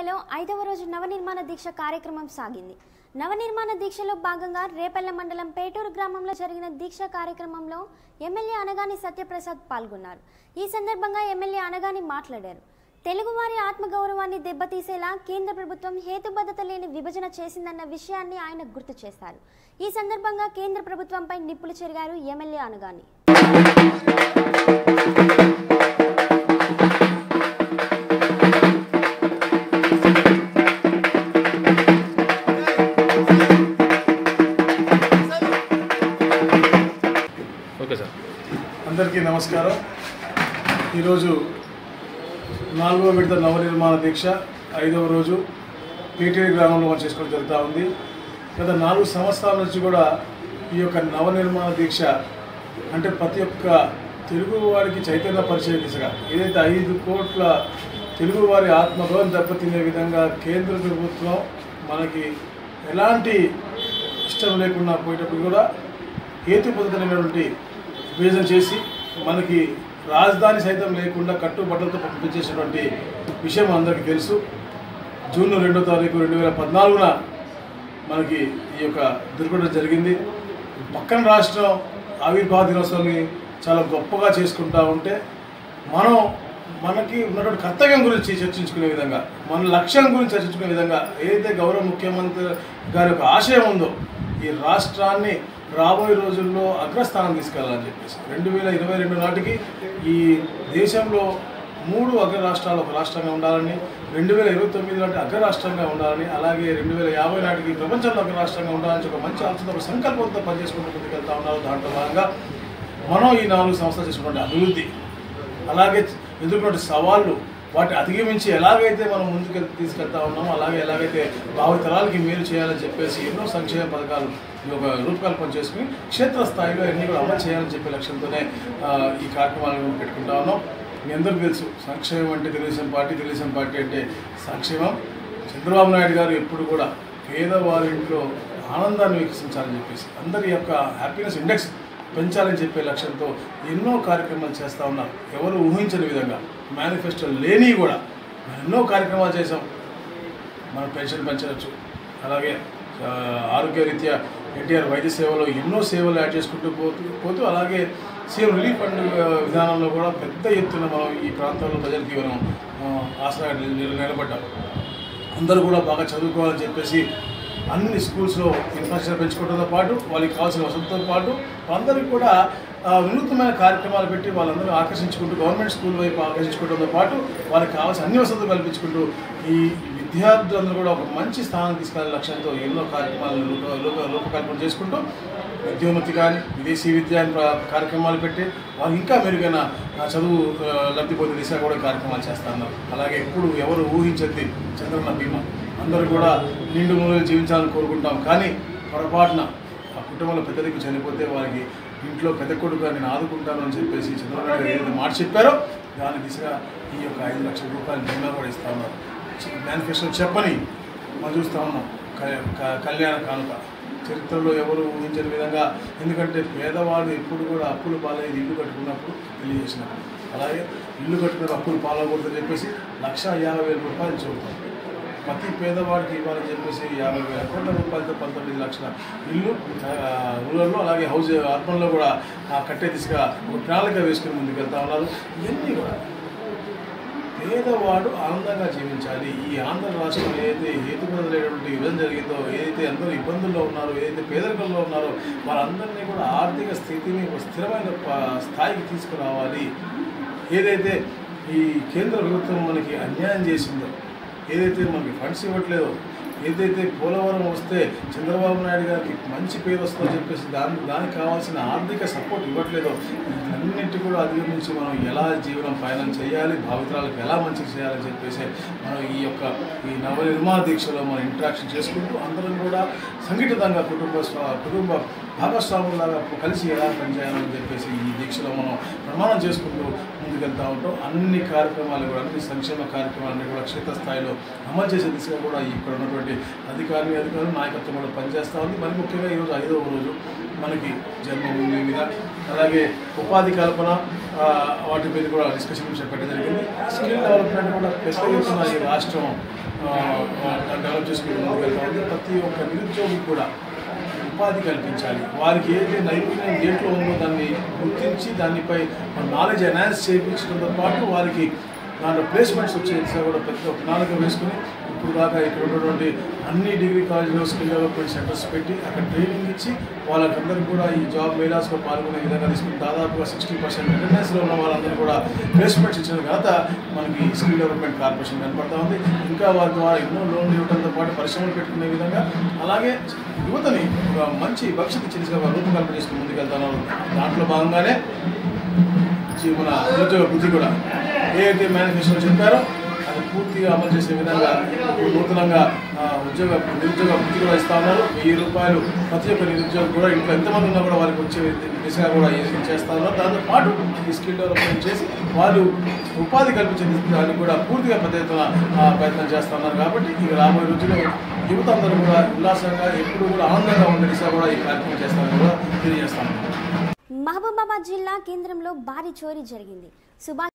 జిల్లాలో ఐదవ రోజు నవనిర్మాణ దీక్ష కార్యక్రమం సాగింది నవనిర్మాణ దీక్షలో భాగంగా రేపల్ల మండలం పేటూరు గ్రామంలో జరిగిన దీక్ష కార్యక్రమంలో ఎమ్మెల్యే అనగాని సత్యప్రసాద్ పాల్గొన్నారు ఈ సందర్భంగా ఎమ్మెల్యే అనగాని మాట్లాడారు తెలుగువారి ఆత్మగౌరవాన్ని దెబ్బతీసేలా కేంద్ర ప్రభుత్వం హేతుబద్ధత లేని విభజన చేసిందన్న విషయాన్ని ఆయన గుర్తు చేశారు ఈ సందర్భంగా కేంద్ర ప్రభుత్వంపై నిప్పులు చెరిగారు ఎమ్మెల్యే అనగాని ఓకే సార్ అందరికీ నమస్కారం ఈరోజు నాలుగవ విడత నవనిర్మాణ దీక్ష ఐదవ రోజు పీటీఐ గ్రామంలో మనం చేసుకోవడం జరుగుతూ ఉంది గత నాలుగు సంవత్సరాల నుంచి కూడా ఈ యొక్క నవనిర్మాణ దీక్ష అంటే ప్రతి ఒక్క తెలుగు వారికి చైతన్య పరిచయ దిశగా ఏదైతే ఐదు కోట్ల తెలుగు వారి ఆత్మగౌరవం దెబ్బతినే విధంగా కేంద్ర ప్రభుత్వం మనకి ఎలాంటి ఇష్టం లేకుండా పోయేటప్పుడు కూడా హేతుబద్ధమైనటువంటి విభజన చేసి మనకి రాజధాని సైతం లేకుండా కట్టుబట్టలతో పంపించేసినటువంటి విషయం అందరికీ తెలుసు జూన్ రెండో తారీఖు రెండు వేల పద్నాలుగున మనకి ఈ యొక్క దుర్ఘటన జరిగింది పక్కన రాష్ట్రం ఆవిర్భావ దినోత్సవాన్ని చాలా గొప్పగా చేసుకుంటా ఉంటే మనం మనకి ఉన్నటువంటి కర్తవ్యం గురించి చర్చించుకునే విధంగా మన లక్ష్యం గురించి చర్చించుకునే విధంగా ఏదైతే గౌరవ ముఖ్యమంత్రి గారి యొక్క ఆశయం ఉందో ఈ రాష్ట్రాన్ని రాబోయే రోజుల్లో అగ్రస్థానం తీసుకెళ్లాలని చెప్పేసి రెండు వేల ఇరవై రెండు నాటికి ఈ దేశంలో మూడు అగ్ర రాష్ట్రాలు ఒక రాష్ట్రంగా ఉండాలని రెండు వేల ఇరవై తొమ్మిది నాటి అగ్ర రాష్ట్రంగా ఉండాలని అలాగే రెండు వేల యాభై నాటికి ప్రపంచంలో అగ్ర రాష్ట్రంగా ఉండాలని ఒక మంచి ఆలోచన ఒక సంకల్పంతో పనిచేసుకుంటూ ముందుకెళ్తా ఉన్నారు దాంట్లో భాగంగా మనం ఈ నాలుగు సంవత్సరాలు చేసినటువంటి అభివృద్ధి అలాగే ఎదుర్కొన్న సవాళ్ళు వాటిని అధిగమించి ఎలాగైతే మనం ముందుకు తీసుకెళ్తా ఉన్నామో అలాగే ఎలాగైతే భావితరాలకి మేలు చేయాలని చెప్పేసి ఎన్నో సంక్షేమ పథకాలు ఈ యొక్క రూపకల్పన చేసుకుని క్షేత్రస్థాయిలో ఎన్ని కూడా అమలు చేయాలని చెప్పే లక్ష్యంతోనే ఆ, ఈ కార్యక్రమాలను పెట్టుకుంటా ఉన్నాం మీ అందరికీ తెలుసు సంక్షేమం అంటే తెలుగుదేశం పార్టీ తెలుగుదేశం పార్టీ అంటే సంక్షేమం చంద్రబాబు నాయుడు గారు ఎప్పుడు కూడా పేదవారి ఇంట్లో ఆనందాన్ని వికసించాలని చెప్పేసి అందరి యొక్క హ్యాపీనెస్ ఇండెక్స్ పెంచాలని చెప్పే లక్ష్యంతో ఎన్నో కార్యక్రమాలు చేస్తూ ఉన్నారు ఎవరు ఊహించని విధంగా మేనిఫెస్టో లేని కూడా మనం ఎన్నో కార్యక్రమాలు చేసాం మనం పెన్షన్ పెంచవచ్చు అలాగే ఆ, ఆరోగ్య రీత్యా ఎన్టీఆర్ వైద్య సేవలో ఎన్నో సేవలు యాడ్ చేసుకుంటూ పోతూ పోతూ అలాగే సీఎం రిలీఫ్ ఫండ్ ఆ, విధానంలో కూడా పెద్ద ఎత్తున మనం ఈ ప్రాంతంలో ప్రజలకి మనం ఆ, ఆసరా నిల- నిలబడ్డాం అందరూ కూడా బాగా చదువుకోవాలని చెప్పేసి అన్ని స్కూల్స్లో ఇన్ఫ్రాస్ట్రక్చర్ పెంచుకోవడంతో పాటు వాళ్ళకి కావాల్సిన వసతులతో పాటు అందరికీ కూడా ఆ, వినూత్నమైన కార్యక్రమాలు పెట్టి వాళ్ళందరూ ఆకర్షించుకుంటూ గవర్నమెంట్ స్కూల్ వైపు ఆకర్షించుకోవడంతో పాటు వాళ్ళకి కావాల్సిన అన్ని వసతులు కల్పించుకుంటూ ఈ విద్యార్థులందరూ కూడా ఒక మంచి స్థానం తీసుకెళ్లే లక్ష్యంతో ఎన్నో కార్యక్రమాలను రూప- రూప- రూపకల్పన చేసుకుంటూ ఉద్యోగతి కానీ విదేశీ విద్యా ప్ర- కార్యక్రమాలు పెట్టి వాళ్ళు ఇంకా మెరుగైన ఆ, చదువు ఆ, లబ్ధి పొందే దిశగా కూడా కార్యక్రమాలు చేస్తా ఉన్నారు అలాగే ఎప్పుడు ఎవరు ఊహించద్ది చంద్రన్న బీమా అందరూ కూడా నిండు మూలలు జీవించాలని కోరుకుంటాం కానీ పొరపాటున ఆ కుటుంబంలో పెద్ద దిక్కు చనిపోతే వారికి ఇంట్లో పెద్ద కొడుకు నేను ఆదుకుంటాను అని చెప్పేసి చంద్రబాబు నాయుడు గారు ఏదైతే మాట చెప్పారో దాని దిశగా ఈ యొక్క ఐదు లక్షల రూపాయలు బీమా కూడా ఇస్తా ఉన్నారు మేనిఫెస్టో చెప్పని మనం చూస్తూ ఉన్నాం క- క- కళ్యాణ కానుక చరిత్రలో ఎవరు ఊహించని విధంగా ఎందుకంటే పేదవాళ్ళు ఎప్పుడు కూడా అప్పులు పాలయ్యేది ఇల్లు కట్టుకున్నప్పుడు తెలియజేసినారు అలాగే ఇల్లు కట్టుకున్న అప్పులు పాలకూడదని చెప్పేసి లక్ష యాభై వేల రూపాయలు చూపుతాం ప్రతి పేదవాడికి ఇవ్వాలని చెప్పేసి యాభై వేల కోట్ల రూపాయలతో పంతొమ్మిది లక్షల ఇల్లు ఆ, రూరల్లో అలాగే హౌస్ అర్బన్లో కూడా ఆ, కట్టే దిశగా ఒక ప్రణాళిక వేసుకుని ముందుకు వెళ్తా ఉన్నారు ఇవన్నీ కూడా పేదవాడు ఆనందంగా జీవించాలి ఈ ఆంధ్ర రాష్ట్రం ఏదైతే హేతుబద్ధమైనటువంటి విభజన జరిగిందో ఏదైతే అందరూ ఇబ్బందుల్లో ఉన్నారో ఏదైతే పేదరికంలో ఉన్నారో వాళ్ళందరినీ కూడా ఆర్థిక స్థితిని ఒక స్థిరమైన ప- స్థాయికి తీసుకురావాలి ఏదైతే ఈ కేంద్ర ప్రభుత్వం మనకి అన్యాయం చేసిందో ఏదైతే మనకి ఫండ్స్ ఇవ్వట్లేదో ఏదైతే పోలవరం వస్తే చంద్రబాబు నాయుడు గారికి మంచి పేరు వస్తుందని చెప్పేసి దాని దానికి కావాల్సిన ఆర్థిక సపోర్ట్ ఇవ్వట్లేదో వీటన్నిటి కూడా అధిగమించి మనం ఎలా జీవనం పయనం చేయాలి భావితరాలకు ఎలా మంచి చేయాలని చెప్పేసి మనం ఈ యొక్క ఈ నవనిర్మాణ దీక్షలో మనం ఇంట్రాక్షన్ చేసుకుంటూ అందరం కూడా సంఘటితంగా కుటుంబ స్వ- కుటుంబ భాగస్వాములాగా కలిసి ఎలా పనిచేయాలని చెప్పేసి ఈ దీక్షలో మనం ప్రమాణం చేసుకుంటూ ముందుకెళ్తా ఉంటాం అన్ని కార్యక్రమాలు కూడా అన్ని సంక్షేమ కార్యక్రమాలన్నీ కూడా క్షేత్రస్థాయిలో అమలు చేసే దిశగా కూడా ఇక్కడ ఉన్నటువంటి అధికారులు అధికారులు నాయకత్వం కూడా పనిచేస్తూ ఉంది మరి ముఖ్యంగా ఈరోజు ఐదవ రోజు మనకి జన్మభూమి మీద అలాగే ఉపాధి కల్పన ఆ, వాటి మీద కూడా డిస్కషన్ పెట్టడం జరిగింది స్కిల్ డెవలప్మెంట్ కూడా పెద్ద ఎత్తున ఈ రాష్ట్రం ఆ, డెవలప్ చేసుకుని ముందుకెళ్తా ఉంది ప్రతి ఒక్క నిరుద్యోగి కూడా ఉపాధి కల్పించాలి వారికి ఏదైతే నైపుణ్యం దేంట్లో ఉందో దాన్ని గుర్తించి దానిపై నాలెడ్జ్ ఎన్హాన్స్ చేయించడంతో పాటు వారికి దాంట్లో ప్లేస్మెంట్స్ వచ్చే దిశగా కూడా పెద్ద ప్రణాళిక వేసుకుని ఇప్పుడు దాకా ఇక్కడ ఉన్నటువంటి అన్ని డిగ్రీ కాలేజీలో స్కిల్ డెవలప్మెంట్ సెంటర్స్ పెట్టి అక్కడ ట్రైనింగ్ ఇచ్చి వాళ్ళకందరికీ కూడా ఈ జాబ్ మేళాస్లో పాల్గొనే విధంగా తీసుకుని దాదాపుగా సిక్స్టీ పర్సెంట్ అటెండెన్స్లో ఉన్న వాళ్ళందరూ కూడా ప్లేస్మెంట్స్ ఇచ్చిన తర్వాత మనకి స్కిల్ డెవలప్మెంట్ కార్పొరేషన్ కనపడతా ఉంది ఇంకా వారి ద్వారా ఎన్నో లోన్లు ఇవ్వడంతో పాటు పరిశ్రమలు పెట్టుకునే విధంగా అలాగే యువతని ఒక మంచి భవిష్యత్తు చిరుగా రూపకల్పన చేసుకుని ముందుకెళ్తున్నారు దాంట్లో భాగంగానే ఈ మన నిరుద్యోగ వృద్ధి కూడా ఏదైతే మేనిఫెస్టో చెప్పారో అది పూర్తిగా అమలు చేసే విధంగా ఇప్పుడు నూతనంగా ఆ, ఉద్యోగ నిరుద్యోగ వృత్తి కూడా ఇస్తా ఉన్నారు వెయ్యి రూపాయలు ప్రతి ఒక్క నిరుద్యోగం కూడా ఇంట్లో ఎంతమంది ఉన్నా కూడా వారికి వచ్చే దిశగా కూడా ఏ- చేస్తా ఉన్నారు దాంతో పాటు ఈ స్కిల్ డెవలప్మెంట్ చేసి వాళ్ళు ఉపాధి కల్పించే దానికి కూడా పూర్తిగా పెద్ద ఎత్తున ఆ, ప్రయత్నం చేస్తా ఉన్నారు కాబట్టి ఇక రాబోయే రోజుల్లో యువత అందరూ కూడా ఉల్లాసంగా ఎప్పుడు కూడా ఆనందంగా ఉండే దిశగా కూడా ఈ కార్యక్రమం చేస్తారని కూడా తెలియజేస్తాను మహబూబాబాద్ జిల్లా కేంద్రంలో భారీ చోరీ జరిగింది సుభాష్